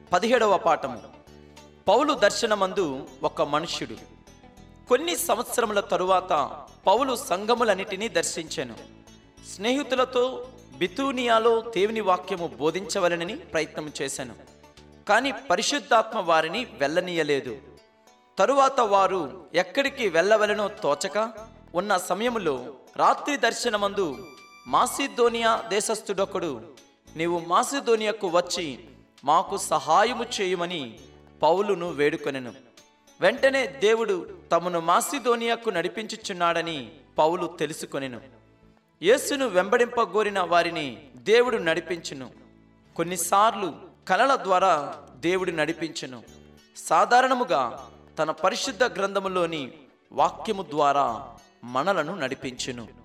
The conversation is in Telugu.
పదిహేడవ పాఠము పౌలు దర్శనమందు ఒక మనుష్యుడు కొన్ని సంవత్సరముల తరువాత పౌలు సంఘములన్నిటినీ దర్శించాను స్నేహితులతో బితూనియాలో దేవుని వాక్యము బోధించవలనని ప్రయత్నం చేశాను కానీ పరిశుద్ధాత్మ వారిని వెళ్ళనీయలేదు తరువాత వారు ఎక్కడికి వెళ్ళవలనో తోచక ఉన్న సమయములో రాత్రి దర్శనమందు మాసిదోనియా దేశస్థుడొకడు నీవు మాసిదోనియాకు వచ్చి మాకు సహాయము చేయమని పౌలును వేడుకొనెను వెంటనే దేవుడు తమను మాసిదోనియాకు నడిపించుచున్నాడని పౌలు తెలుసుకొనెను యేసును వెంబడింపగోరిన వారిని దేవుడు నడిపించును కొన్నిసార్లు కలల ద్వారా దేవుడు నడిపించును సాధారణముగా తన పరిశుద్ధ గ్రంథములోని వాక్యము ద్వారా మనలను నడిపించును